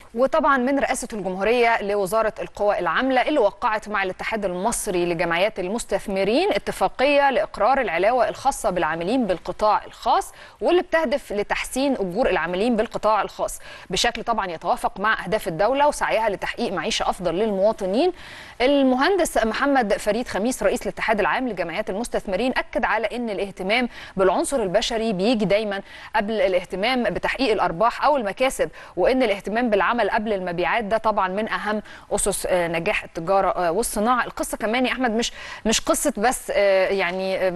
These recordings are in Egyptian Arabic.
وطبعا من رئاسة الجمهورية لوزارة القوى العاملة اللي وقعت مع الاتحاد المصري لجمعيات المستثمرين اتفاقية لإقرار العلاوة الخاصة بالعاملين بالقطاع الخاص واللي بتهدف لتحسين أجور العاملين بالقطاع الخاص بشكل طبعا يتوافق مع أهداف الدولة وسعيها لتحقيق معيشة أفضل للمواطنين المهندس محمد فريد خميس رئيس الاتحاد العام لجمعيات المستثمرين أكد على أن الاهتمام بالعنصر البشري بيجي دايما قبل الاهتمام بتحقيق الأرباح أو المكاسب وأن الاهتمام بالعمل العمل قبل المبيعات ده طبعا من اهم اسس نجاح التجاره والصناعه القصه كمان يا احمد مش مش قصه بس يعني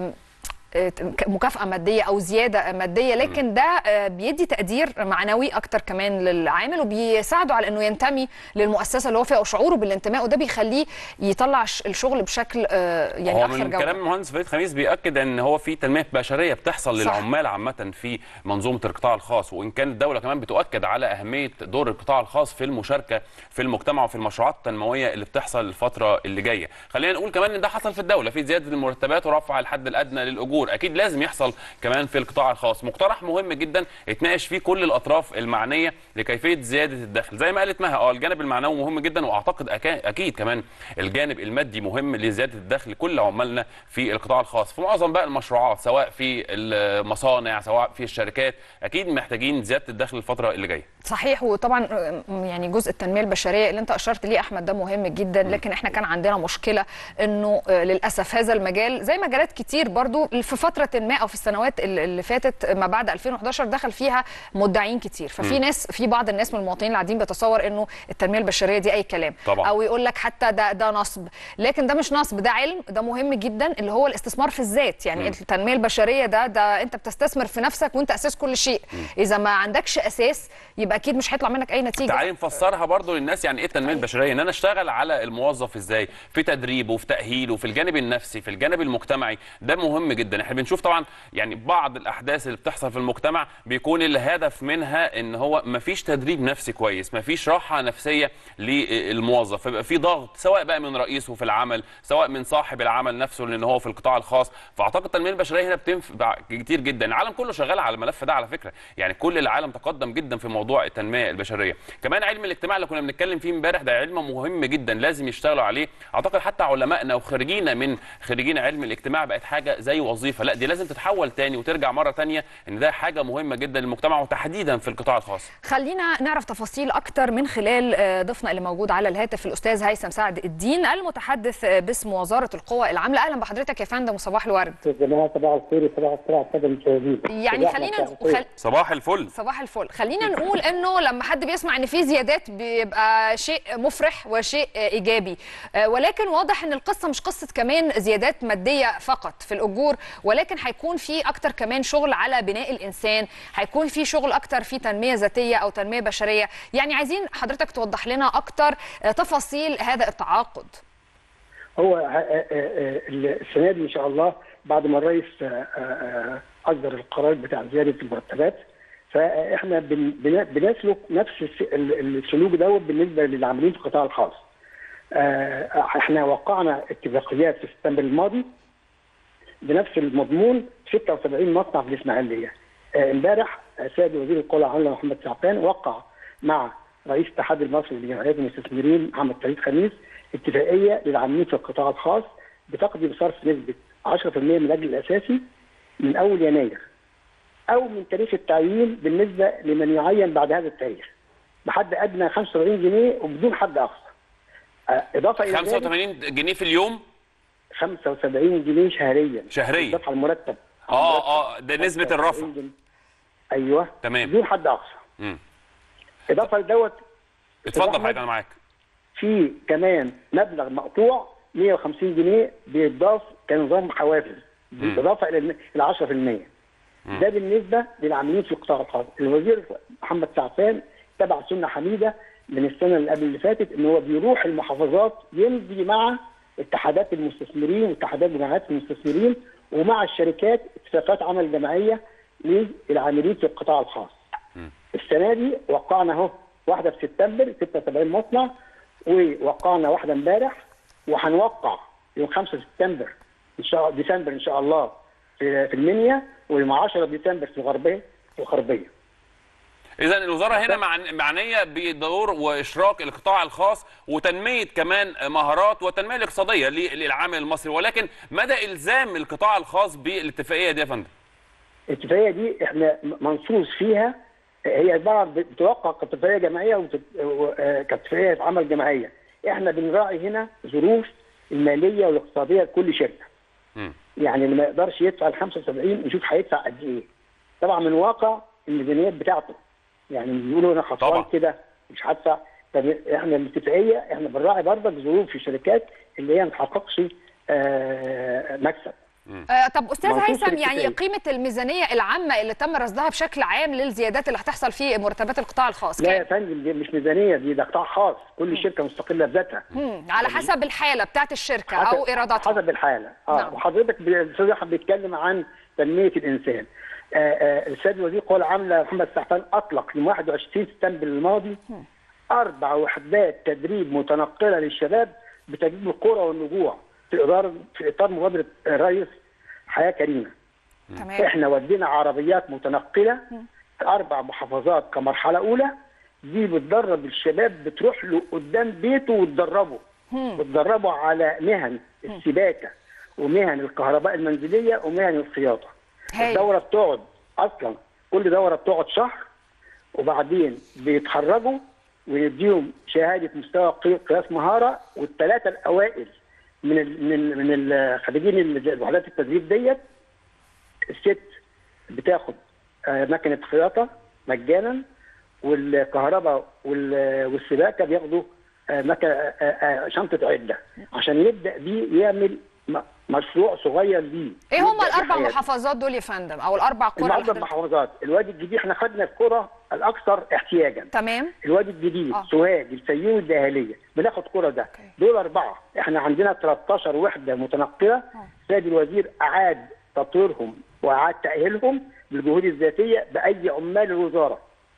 مكافأة مادية أو زيادة مادية لكن ده بيدي تقدير معنوي أكتر كمان للعامل وبيساعده على أنه ينتمي للمؤسسة اللي هو فيها وشعوره بالانتماء وده بيخليه يطلع الشغل بشكل يعني هو أكثر من جودة كلام المهندس فريد خميس بيأكد أن هو في تنمية بشرية بتحصل صح. للعمال عامة في منظومة القطاع الخاص وإن كان الدولة كمان بتؤكد على أهمية دور القطاع الخاص في المشاركة في المجتمع وفي المشروعات التنموية اللي بتحصل الفترة اللي جاية خلينا نقول كمان أن ده حصل في الدولة في زيادة المرتبات ورفع الحد الأدنى للأجور اكيد لازم يحصل كمان في القطاع الخاص مقترح مهم جدا يتناقش فيه كل الاطراف المعنيه لكيفيه زياده الدخل زي ما قالت مها اه الجانب المعنوي مهم جدا واعتقد أكا- اكيد كمان الجانب المادي مهم لزياده الدخل لكل عمالنا في القطاع الخاص في معظم بقى المشروعات سواء في المصانع سواء في الشركات اكيد محتاجين زياده الدخل الفتره اللي جايه صحيح وطبعا يعني جزء التنميه البشريه اللي انت اشرت ليه احمد ده مهم جدا لكن احنا كان عندنا مشكله انه للاسف هذا المجال زي مجالات كتير برضو في فتره ما او في السنوات اللي فاتت ما بعد 2011 دخل فيها مدعين كتير ففي ناس في بعض الناس من المواطنين اللي قاعدين بيتصور انه التنميه البشريه دي اي كلام طبعا. او يقول لك حتى ده ده نصب لكن ده مش نصب ده علم ده مهم جدا اللي هو الاستثمار في الذات يعني التنميه البشريه ده ده انت بتستثمر في نفسك وانت اساس كل شيء اذا ما عندكش اساس يبقى اكيد مش هيطلع منك اي نتيجه تعالي نفسرها برضو للناس يعني ايه التنميه البشريه ان انا اشتغل على الموظف ازاي في تدريبه في تاهيله في الجانب النفسي في الجانب المجتمعي ده مهم جدا احنا بنشوف طبعا يعني بعض الاحداث اللي بتحصل في المجتمع بيكون الهدف منها ان هو مفيش تدريب نفسي كويس مفيش راحه نفسيه للموظف فيبقى في ضغط سواء بقى من رئيسه في العمل سواء من صاحب العمل نفسه لان هو في القطاع الخاص فاعتقد التنميه البشريه هنا بتنفع كتير جدا العالم كله شغال على الملف ده على فكره يعني كل العالم تقدم جدا في موضوع التنميه البشريه كمان علم الاجتماع اللي كنا بنتكلم فيه امبارح ده علم مهم جدا لازم يشتغلوا عليه اعتقد حتى علمائنا وخريجينا من خريجين علم الاجتماع بقت حاجه زي وظيفه لا دي لازم تتحول تاني وترجع مره تانيه ان ده حاجه مهمه جدا للمجتمع وتحديدا في القطاع الخاص خلينا نعرف تفاصيل اكتر من خلال آه، ضيفنا اللي موجود على الهاتف الاستاذ هيثم سعد الدين المتحدث آه، باسم وزاره القوى العامله اهلا بحضرتك يا فندم وصباح الورد يا جماعه صباح الخير وصباح الخير على الساده المشاهدين يعني صباح خلينا الخير. خل... صباح الفل صباح الفل خلينا نقول انه لما حد بيسمع ان في زيادات بيبقى شيء مفرح وشيء آه، ايجابي آه، ولكن واضح ان القصه مش قصه كمان زيادات ماديه فقط في الاجور ولكن هيكون في اكتر كمان شغل على بناء الانسان هيكون في شغل اكتر في تنميه ذاتيه او تنميه بشريه يعني عايزين حضرتك توضح لنا اكتر آه، تفاصيل هذا التعاقد هو آه، آه، آه، السنه دي ان شاء الله بعد ما الرئيس آه، آه، اصدر القرار بتاع زياده المرتبات فاحنا بن- بن- بنسلك نفس الس- ال- السلوك دوت بالنسبه للعاملين في القطاع الخاص. آه، احنا وقعنا اتفاقيات في سبتمبر الماضي بنفس المضمون 76 مصنع في الاسماعيليه. آه، امبارح السيد وزير القوى العامله محمد سعفان وقع مع رئيس الاتحاد المصري لجمعيات المستثمرين محمد فريد خميس اتفاقيه للعاملين في القطاع الخاص بتقضي بصرف نسبه 10% من الاجر الاساسي من اول يناير او من تاريخ التعيين بالنسبه لمن يعين بعد هذا التاريخ بحد ادنى 75 جنيه وبدون حد اقصى. آه، اضافه الى ذلك 85 جنيه في اليوم 75 جنيه شهريا شهريا. اضافه على المرتب اه اه ده نسبه الرفع 75 جنيه. ايوه تمام. بدون حد اقصى مم. اضافه لدوت اتفضل أحمد. حضرتك انا معاك في كمان مبلغ مقطوع 150 جنيه بيتضاف كنظام حوافز بالاضافه الى ال 10% ده بالنسبه للعاملين في القطاع الخاص الوزير محمد سعفان تبع سنه حميده من السنه اللي قبل اللي فاتت ان هو بيروح المحافظات يمضي مع اتحادات المستثمرين واتحادات جماعات المستثمرين ومع الشركات اتفاقات عمل جماعيه للعاملين في القطاع الخاص. السنه دي وقعنا اهو واحده في سبتمبر 76 مصنع ووقعنا واحده امبارح وهنوقع يوم 5 سبتمبر ان شاء ديسمبر ان شاء الله في في المنيا ويوم 10 ديسمبر في الغربيه في الغربيه. اذا الوزاره هنا معن- معنيه بدور واشراك القطاع الخاص وتنميه كمان مهارات والتنميه الاقتصاديه لل- للعامل المصري ولكن مدى الزام القطاع الخاص بالاتفاقيه دي يا فندم الاتفاقيه دي احنا منصوص فيها هي عباره بتوقع كاتفاقيه جماعيه وتت- و- آه، كاتفاقيه عمل جماعيه احنا بنراعي هنا ظروف الماليه والاقتصاديه لكل شركه مم. يعني اللي ما يقدرش يدفع ال 75 نشوف هيدفع قد ايه طبعا من واقع الميزانيات بتاعته يعني بيقولوا انا طبعا. خسران كده مش هدفع طب احنا الاتفاقيه احنا بنراعي برضك ظروف الشركات اللي هي ما تحققش آه، مكسب آه، طب استاذ منصوص هيثم يعني الاتفاقية. قيمه الميزانيه العامه اللي تم رصدها بشكل عام للزيادات اللي هتحصل في مرتبات القطاع الخاص لا يا كام؟ فندم دي مش ميزانيه دي ده قطاع خاص كل شركه مستقله بذاتها مم، على حسب الحاله بتاعت الشركه او ايراداتها حسب الحاله اه نعم. وحضرتك ب- الاستاذ احمد بيتكلم عن تنميه الانسان آه آه السيد وزير القوى العامله محمد سعفان اطلق يوم 21 سبتمبر الماضي اربع وحدات تدريب متنقله للشباب بتجديد القرى والنجوع في اطار في اطار مبادره الرئيس حياه كريمه تمام احنا ودينا عربيات متنقله في اربع محافظات كمرحله اولى دي بتدرب الشباب بتروح له قدام بيته وتدربه بتدربه على مهن السباكه ومهن الكهرباء المنزليه ومهن الخياطه هايل. الدوره بتقعد اصلا كل دوره بتقعد شهر وبعدين بيتخرجوا ونديهم شهاده مستوى قي- قياس مهاره والثلاثه الاوائل من ال من من ال- خريجين ال- وحدات التدريب ديت الست بتاخد آه، مكنه خياطه مجانا والكهرباء وال- والسباكه بياخدوا آه، مكنه آه، آه، شنطه عده عشان يبدا بيه يعمل م- مشروع صغير ليه ايه هم يبدأ بيه الاربع حياته. محافظات دول يا فندم او الاربع قرى اللي الاربع حضرتك- محافظات الوادي الجديد احنا خدنا القرى الاكثر احتياجا تمام الوادي الجديد آه. سوهاج الفيوم الدهاليه بناخد قرى ده أوكي. دول اربعه احنا عندنا 13 وحده متنقله سيد الوزير اعاد تطويرهم واعاد تاهيلهم بالجهود الذاتيه باي عمال الوزاره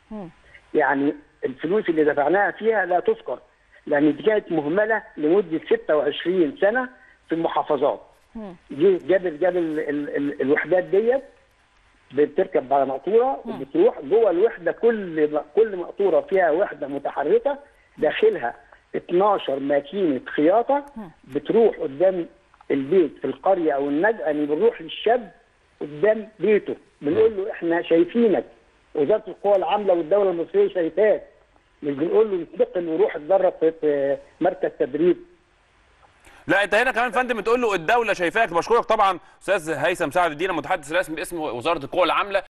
يعني الفلوس اللي دفعناها فيها لا تذكر لان دي كانت مهمله لمده 26 سنه في المحافظات جه جاب جاب ال- ال- ال- الوحدات ديت بتركب على مقطوره وبتروح جوه الوحده كل كل مقطوره فيها وحده متحركه داخلها 12 ماكينه خياطه بتروح قدام البيت في القريه او النجع يعني بنروح للشاب قدام بيته بنقول له احنا شايفينك وزاره القوى العامله والدوله المصريه شايفاك مش بنقول له انتقل وروح اتدرب في- في مركز تدريب لا انت هنا كمان فندم بتقول له الدوله شايفاك بشكرك طبعا استاذ هيثم سعد الدين المتحدث الرسمي باسم وزاره القوى العامله